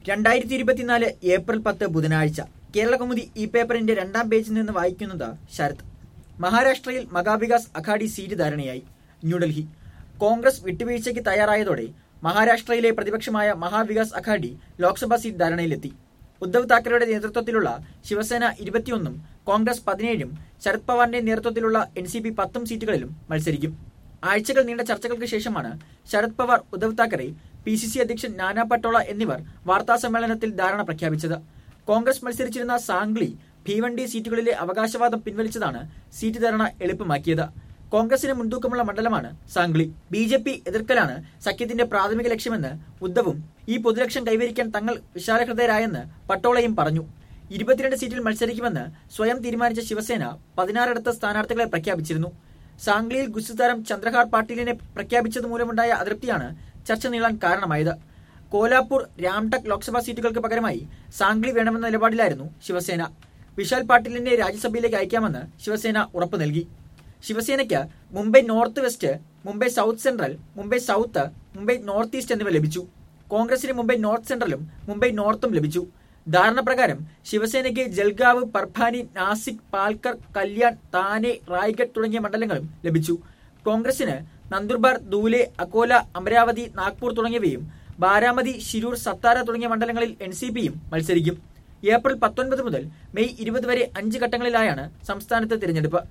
രണ്ടായിരത്തി ഇരുപത്തിനാല് ഏപ്രിൽ പത്ത് ബുധനാഴ്ച കേരളകൗമുദി ഈ പേപ്പറിന്റെ രണ്ടാം പേജിൽ നിന്ന് വായിക്കുന്നത് ശരത് മഹാരാഷ്ട്രയിൽ മഹാവികാസ് അഘാഡി സീറ്റ് ധാരണയായി ന്യൂഡൽഹി കോൺഗ്രസ് വിട്ടുവീഴ്ചയ്ക്ക് തയ്യാറായതോടെ മഹാരാഷ്ട്രയിലെ പ്രതിപക്ഷമായ മഹാവികാസ് അഘാഡി ലോക്സഭാ സീറ്റ് ധാരണയിലെത്തി ഉദ്ധവ് താക്കറെയുടെ നേതൃത്വത്തിലുള്ള ശിവസേന ഇരുപത്തിയൊന്നും കോൺഗ്രസ് പതിനേഴും ശരത് പവാറിന്റെ നേതൃത്വത്തിലുള്ള എൻ സി പി പത്തും സീറ്റുകളിലും മത്സരിക്കും ആഴ്ചകൾ നീണ്ട ചർച്ചകൾക്ക് ശേഷമാണ് Sharad Pawar Uddhav Thackeray P C C അധ്യക്ഷൻ നാനാ പട്ടോള എന്നിവർ വാർത്താ സമ്മേളനത്തിൽ ധാരണ പ്രഖ്യാപിച്ചത് കോൺഗ്രസ് മത്സരിച്ചിരുന്ന സാംഗ്ലി ഭീവണ്ടി സീറ്റുകളിലെ അവകാശവാദം പിൻവലിച്ചതാണ് സീറ്റ് ധാരണ എളുപ്പമാക്കിയത് കോൺഗ്രസിന് മുൻതൂക്കമുള്ള മണ്ഡലമാണ് സാംഗ്ലി ബി ജെ പി എതിർക്കലാണ് സഖ്യത്തിന്റെ പ്രാഥമിക ലക്ഷ്യമെന്ന് ഉദ്ധവും ഈ പൊതുലക്ഷ്യം കൈവരിക്കാൻ തങ്ങൾ വിശാലഹൃദയരായെന്ന് പട്ടോളയും പറഞ്ഞു ഇരുപത്തിരണ്ട് സീറ്റിൽ മത്സരിക്കുമെന്ന് സ്വയം തീരുമാനിച്ച ശിവസേന പതിനാറിടത്ത് സ്ഥാനാർത്ഥികളെ പ്രഖ്യാപിച്ചിരുന്നു സാംഗ്ലിയിൽ ഗുസ്തി താരം ചന്ദ്രഹാർ പാട്ടീലിനെ പ്രഖ്യാപിച്ചത് മൂലമുണ്ടായ അതൃപ്തിയാണ് ചർച്ച നീളാൻ കാരണമായത് കോലാപൂർ രാംടക് ലോക്സഭാ സീറ്റുകൾക്ക് പകരമായി സാംഗ്ലി വേണമെന്ന നിലപാടിലായിരുന്നു ശിവസേന വിശാൽ പാട്ടീലിനെ രാജ്യസഭയിലേക്ക് അയക്കാമെന്ന് ശിവസേന ഉറപ്പു നൽകി ശിവസേനയ്ക്ക് Mumbai north west Mumbai south central Mumbai south Mumbai north east എന്നിവ ലഭിച്ചു കോൺഗ്രസിന് മുംബൈ നോർത്ത് സെൻട്രലും മുംബൈ നോർത്തും ലഭിച്ചു ധാരണ പ്രകാരം ശിവസേനയ്ക്ക് ജൽഗാവ് പർഭാനി നാസിക് പാൽക്കർ കല്യാൺ താനെ റായ്ഗഡ് തുടങ്ങിയ മണ്ഡലങ്ങളും ലഭിച്ചു കോൺഗ്രസിന് നന്ദുർബാർ ദൂലെ അക്കോല അമരാവതി നാഗ്പൂർ തുടങ്ങിയവയും ബാരാമതി ശിരൂർ സത്താര തുടങ്ങിയ മണ്ഡലങ്ങളിൽ എൻ സി പിയും മത്സരിക്കും ഏപ്രിൽ പത്തൊൻപത് മുതൽ മെയ് ഇരുപത് വരെ അഞ്ച് ഘട്ടങ്ങളിലായാണ് സംസ്ഥാനത്ത് തിരഞ്ഞെടുപ്പ്